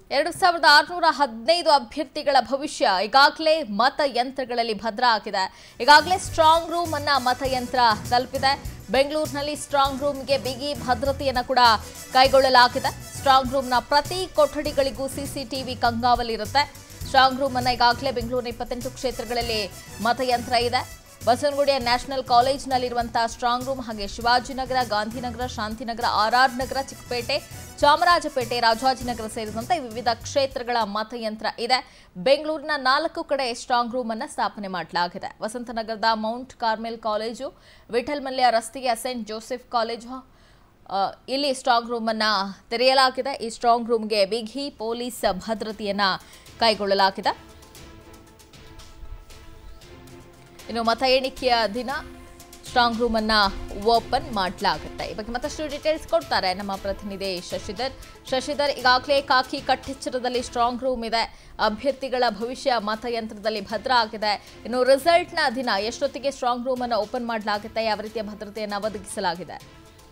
ಎರಡು ಸಾವಿರದ ಆರುನೂರ ಹದಿನೈದು ಅಭ್ಯರ್ಥಿಗಳ ಭವಿಷ್ಯ ಈಗಾಗಲೇ ಮತಯಂತ್ರಗಳಲ್ಲಿ ಭದ್ರ ಆಗಿದೆ ಈಗಾಗಲೇ ಸ್ಟ್ರಾಂಗ್ ರೂಮ್ ಅನ್ನ ಮತಯಂತ್ರ ತಲುಪಿದೆ ಬೆಂಗಳೂರಿನಲ್ಲಿ ಸ್ಟ್ರಾಂಗ್ ರೂಮ್ಗೆ ಬಿಗಿ ಭದ್ರತೆಯನ್ನು ಕೂಡ ಕೈಗೊಳ್ಳಲಾಗಿದೆ ಸ್ಟ್ರಾಂಗ್ ರೂಮ್ನ ಪ್ರತಿ ಕೊಠಡಿಗಳಿಗೂ ಸಿಸಿಟಿವಿ ಕಂಗಾವಲಿರುತ್ತೆ ಸ್ಟ್ರಾಂಗ್ ರೂಮ್ ಅನ್ನ ಈಗಾಗಲೇ ಬೆಂಗಳೂರಿನ ಇಪ್ಪತ್ತೆಂಟು ಕ್ಷೇತ್ರಗಳಲ್ಲಿ ಮತಯಂತ್ರ ಇದೆ ಬಸವನಗುಡಿಯ ನ್ಯಾಷನಲ್ ಕಾಲೇಜಿನಲ್ಲಿರುವಂತಹ ಸ್ಟ್ರಾಂಗ್ ರೂಮ್ ಹಾಗೆ ಶಿವಾಜಿನಗರ ಗಾಂಧಿನಗರ ಶಾಂತಿನಗರ ಆರ್ಆರ್ ನಗರ ಚಿಕ್ಕಪೇಟೆ ಚಾಮರಾಜಪೇಟೆ ರಾಜಾಜಿನಗರ ಸೇರಿದಂತೆ ವಿವಿಧ ಕ್ಷೇತ್ರಗಳ ಮತಯಂತ್ರ ಇದೆ ಬೆಂಗಳೂರಿನ ನಾಲ್ಕು ಕಡೆ ಸ್ಟ್ರಾಂಗ್ ರೂಮ್ ಅನ್ನು ಸ್ಥಾಪನೆ ಮಾಡಲಾಗಿದೆ ವಸಂತನಗರದ Mount Carmel College Vittal Mallya ರಸ್ತೆಯ ಸೆಂಟ್ ಜೋಸೆಫ್ ಕಾಲೇಜು ಆ, ಇಲ್ಲಿ ಸ್ಟ್ರಾಂಗ್ ರೂಮ್ ಅನ್ನ ತೆರೆಯಲಾಗಿದೆ ಈ ಸ್ಟ್ರಾಂಗ್ ರೂಮ್ಗೆ ಬಿಗಿ ಪೊಲೀಸ್ ಭದ್ರತೆಯನ್ನ ಕೈಗೊಳ್ಳಲಾಗಿದೆ ಇನ್ನು ಮತ ಎಣಿಕೆಯ ದಿನ ಸ್ಟ್ರಾಂಗ್ ರೂಮ್ ಅನ್ನ ಓಪನ್ ಮಾಡಲಾಗುತ್ತೆ ಈ ಬಗ್ಗೆ ಮತ್ತಷ್ಟು ಡೀಟೇಲ್ಸ್ ಕೊಡ್ತಾರೆ ನಮ್ಮ ಪ್ರತಿನಿಧಿ ಶಶಿಧರ್ ಶಶಿಧರ್ ಈಗಾಗಲೇ ಕಾಕಿ ಕಟ್ಟೆಚ್ಚರದಲ್ಲಿ ಸ್ಟ್ರಾಂಗ್ ರೂಮ್ ಇದೆ ಅಭ್ಯರ್ಥಿಗಳ ಭವಿಷ್ಯ ಮತಯಂತ್ರದಲ್ಲಿ ಭದ್ರ ಆಗಿದೆ ಇನ್ನು ರಿಸಲ್ಟ್ನ ದಿನ ಎಷ್ಟೊತ್ತಿಗೆ ಸ್ಟ್ರಾಂಗ್ ರೂಮ್ ಅನ್ನು ಓಪನ್ ಮಾಡಲಾಗುತ್ತೆ ಯಾವ ರೀತಿಯ ಭದ್ರತೆಯನ್ನು ಒದಗಿಸಲಾಗಿದೆ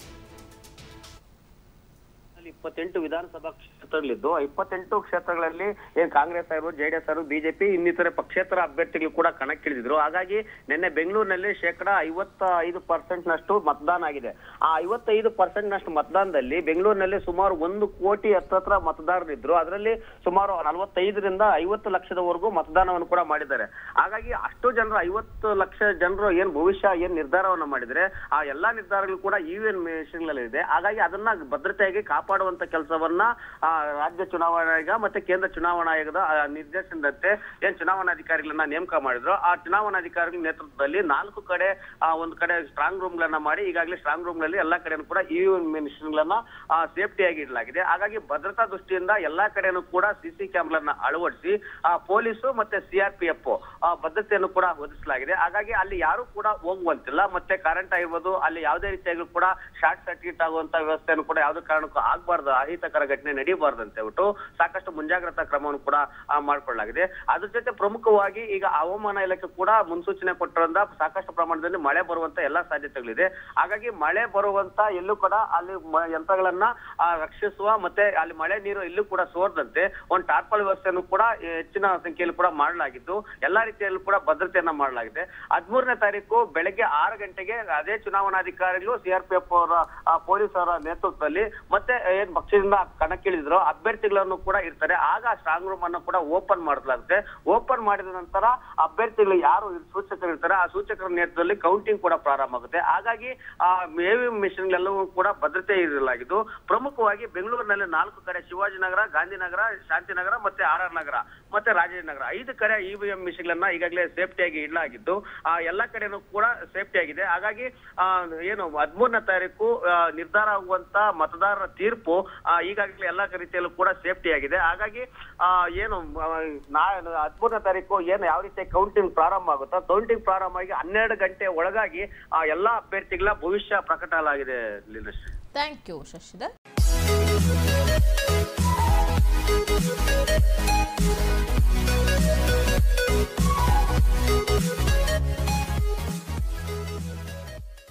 ಅಲ್ಲಿ ಇಪ್ಪತ್ತೆಂಟು ವಿಧಾನಸಭಾ ಕ್ಷೇತ್ರಗಳಿದ್ದು ಆ ಇಪ್ಪತ್ತೆಂಟು ಕ್ಷೇತ್ರಗಳಲ್ಲಿ ಏನ್ ಕಾಂಗ್ರೆಸ್ ಅವರು ಜೆಡಿಎಸ್ ಅವರು ಬಿಜೆಪಿ ಇನ್ನಿತರೆ ಪಕ್ಷೇತರ ಅಭ್ಯರ್ಥಿಗಳು ಕೂಡ ಕಣಕ್ಕಿಳಿದಿದ್ರು ಹಾಗಾಗಿ ನಿನ್ನೆ ಬೆಂಗಳೂರಿನಲ್ಲಿ ಶೇಕಡ ಐವತ್ತ ಐದು ಪರ್ಸೆಂಟ್ ನಷ್ಟು ಮತದಾನ ಆಗಿದೆ ಆ ಐವತ್ತೈದು ಪರ್ಸೆಂಟ್ ನಷ್ಟು ಮತದಾನದಲ್ಲಿ ಬೆಂಗಳೂರಿನಲ್ಲಿ ಸುಮಾರು ಒಂದು ಕೋಟಿ ಹತ್ತತ್ರ ಮತದಾರರಿದ್ರು ಅದರಲ್ಲಿ ಸುಮಾರು ನಲವತ್ತೈದರಿಂದ ಐವತ್ತು ಲಕ್ಷದವರೆಗೂ ಮತದಾನವನ್ನು ಕೂಡ ಮಾಡಿದ್ದಾರೆ ಹಾಗಾಗಿ ಅಷ್ಟು ಜನರು ಐವತ್ತು ಲಕ್ಷ ಜನರು ಏನ್ ಭವಿಷ್ಯ ಏನ್ ನಿರ್ಧಾರವನ್ನ ಮಾಡಿದ್ರೆ ಆ ಎಲ್ಲಾ ನಿರ್ಧಾರಗಳು ಕೂಡ ಇವಿಎನ್ ಮೆಷಿನ್ಗಳಲ್ಲಿ ಇದೆ ಹಾಗಾಗಿ ಅದನ್ನ ಭದ್ರತೆಯಾಗಿ ಕಾಪಾಡುವಂತ ಕೆಲಸವನ್ನ ಆ, ರಾಜ್ಯ ಚುನಾವಣಾ ಆಯೋಗ ಮತ್ತೆ ಕೇಂದ್ರ ಚುನಾವಣಾ ಆಯೋಗದ ಆ, ನಿರ್ದೇಶನದಂತೆ ಏನ್ ಚುನಾವಣಾಧಿಕಾರಿಗಳನ್ನ ನೇಮಕ ಮಾಡಿದ್ರು ಆ ಚುನಾವಣಾಧಿಕಾರಿಗಳ ನೇತೃತ್ವದಲ್ಲಿ ನಾಲ್ಕು ಕಡೆ ಆ, ಒಂದು ಕಡೆ ಸ್ಟ್ರಾಂಗ್ ರೂಮ್ ಗಳನ್ನ ಮಾಡಿ ಈಗಾಗಲೇ ಸ್ಟ್ರಾಂಗ್ ರೂಮ್ ಗಳಲ್ಲಿ ಎಲ್ಲಾ ಕಡೆನೂ ಕೂಡ ಇವಿಎನ್ ಮೆಷಿನ್ ಗಳನ್ನ ಸೇಫ್ಟಿಯಾಗಿ ಇಡಲಾಗಿದೆ ಹಾಗಾಗಿ ಭದ್ರತಾ ದೃಷ್ಟಿಯಿಂದ ಎಲ್ಲಾ ಕಡೆನೂ ಕೂಡ ಸಿಸಿ ಕ್ಯಾಮ್ರಾನ ಅಳವಡಿಸಿ ಆ, ಪೊಲೀಸು ಮತ್ತೆ ಸಿಆರ್ಪಿಎಫ್ ಭದ್ರತೆಯನ್ನು ಕೂಡ ಒದಗಿಸಲಾಗಿದೆ ಹಾಗಾಗಿ ಅಲ್ಲಿ ಯಾರು ಕೂಡ ಹೋಗುವಂತಿಲ್ಲ ಮತ್ತೆ ಕರೆಂಟ್ ಆಗಿರ್ಬೋದು ಅಲ್ಲಿ ಯಾವುದೇ ರೀತಿಯಾಗಿ ಕೂಡ ಶಾರ್ಟ್ ಸರ್ಕ್ಯೂಟ್ ಆಗುವಂತ ವ್ಯವಸ್ಥೆಯನ್ನು ಕೂಡ ಯಾವುದೇ ಕಾರಣಕ್ಕೂ ಆಗ್ಬಾರ್ದು ಅಹಿತಕರ ಘಟನೆ ನಡೀಬಾರ್ದು ಅಂತ ಹೇಳ್ಬಿಟ್ಟು ಸಾಕಷ್ಟು ಮುಂಜಾಗ್ರತಾ ಕ್ರಮವನ್ನು ಕೂಡ ಆ, ಮಾಡ್ಕೊಳ್ಳಲಾಗಿದೆ ಅದ್ರ ಜೊತೆ ಪ್ರಮುಖವಾಗಿ ಈಗ ಹವಾಮಾನ ಇಲಾಖೆ ಕೂಡ ಮುನ್ಸೂಚನೆ ಕೊಟ್ಟಿರೋದ್ರಿಂದ ಸಾಕಷ್ಟು ಪ್ರಮಾಣದಲ್ಲಿ ಮಳೆ ಬರುವಂತ ಎಲ್ಲಾ ಸಾಧ್ಯತೆಗಳಿದೆ ಹಾಗಾಗಿ ಮಳೆ ಬರುವಂತ ಎಲ್ಲೂ ಕೂಡ ಅಲ್ಲಿ ಮ- ಯಂತ್ರಗಳನ್ನ ಆ, ರಕ್ಷಿಸುವ ಮತ್ತೆ ಅಲ್ಲಿ ಮಳೆ ನೀರು ಎಲ್ಲೂ ಕೂಡ ಸೋರದಂತೆ ಒಂದು ಟಾರ್ಪಲ್ ವ್ಯವಸ್ಥೆಯನ್ನು ಕೂಡ ಹೆಚ್ಚಿನ ಸಂಖ್ಯೆಯಲ್ಲಿ ಕೂಡ ಮಾಡಲಾಗಿದ್ದು ಎಲ್ಲಾ ರೀತಿಯಲ್ಲೂ ಕೂಡ ಭದ್ರತೆಯನ್ನ ಮಾಡಲಾಗಿದೆ ಹದಿಮೂರನೇ ತಾರೀಕು ಬೆಳಗ್ಗೆ ಆರು ಗಂಟೆಗೆ ಅದೇ ಚುನಾವಣಾಧಿಕಾರಿಗಳು ಸಿಆರ್ಪಿಎಫ್ ಅವರ ಆ, ಪೊಲೀಸ್ ಅವರ ನೇತೃತ್ವದಲ್ಲಿ ಮತ್ತೆ ಏನ್ ಪಕ್ಷದಿಂದ ಕಣಕ್ಕಿಳಿದ್ರು ಅಭ್ಯರ್ಥಿಗಳನ್ನು ಕೂಡ ಇರ್ತಾರೆ ಆಗ ಸ್ಟ್ರಾಂಗ್ ರೂಮ್ ಅನ್ನು ಕೂಡ ಓಪನ್ ಮಾಡಲಾಗುತ್ತೆ ಓಪನ್ ಮಾಡಿದ ನಂತರ ಅಭ್ಯರ್ಥಿಗಳು ಯಾರು ಸೂಚಕರು ಇರ್ತಾರೆ ಆ ಸೂಚಕರ ನೇತೃತ್ವದಲ್ಲಿ ಕೌಂಟಿಂಗ್ ಕೂಡ ಪ್ರಾರಂಭ ಆಗುತ್ತೆ ಹಾಗಾಗಿ ಆ ಎವಿ ಮಿಷನ್ ಎಲ್ಲವೂ ಕೂಡ ಭದ್ರತೆ ಇರಲಾಗಿದ್ದು ಪ್ರಮುಖವಾಗಿ ಬೆಂಗಳೂರಿನಲ್ಲಿ ನಾಲ್ಕು ಕಡೆ ಶಿವಾಜಿನಗರ ಗಾಂಧಿನಗರ ಶಾಂತಿನಗರ ಮತ್ತೆ ಆರ್ ಆರ್ ನಗರ ಮತ್ತೆ ರಾಜಾಜಿನಗರ ಐದು ಕಡೆ ಇವಿಎಂ ಮಿಷನ್ಗಳನ್ನ ಈಗಾಗಲೇ ಸೇಫ್ಟಿಯಾಗಿ ಇಡಲಾಗಿದ್ದು ಆ ಎಲ್ಲಾ ಕಡೆನೂ ಕೂಡ ಸೇಫ್ಟಿ ಆಗಿದೆ ಹಾಗಾಗಿ ಆ, ಏನು ಹದಿಮೂರನೇ ತಾರೀಕು ಆ, ನಿರ್ಧಾರ ಆಗುವಂತ ಮತದಾರರ ತೀರ್ಪು ಆ, ಈಗಾಗಲೇ ಎಲ್ಲಾ ರೀತಿಯಲ್ಲೂ ಕೂಡ ಸೇಫ್ಟಿ ಆಗಿದೆ ಹಾಗಾಗಿ ಆ, ಏನು ಆ, ನಾ ಹದಿಮೂರನೇ ತಾರೀಕು ಏನು ಯಾವ ರೀತಿ ಕೌಂಟಿಂಗ್ ಪ್ರಾರಂಭ ಆಗುತ್ತೋ ಕೌಂಟಿಂಗ್ ಪ್ರಾರಂಭ ಆಗಿ ಹನ್ನೆರಡು ಗಂಟೆ ಒಳಗಾಗಿ ಆ ಎಲ್ಲಾ ಅಭ್ಯರ್ಥಿಗಳ ಭವಿಷ್ಯ ಪ್ರಕಟ ಆಗಿದೆ ಲೀಲಶ್ರೀ ಥ್ಯಾಂಕ್ ಯು ಶಶಿಧರ್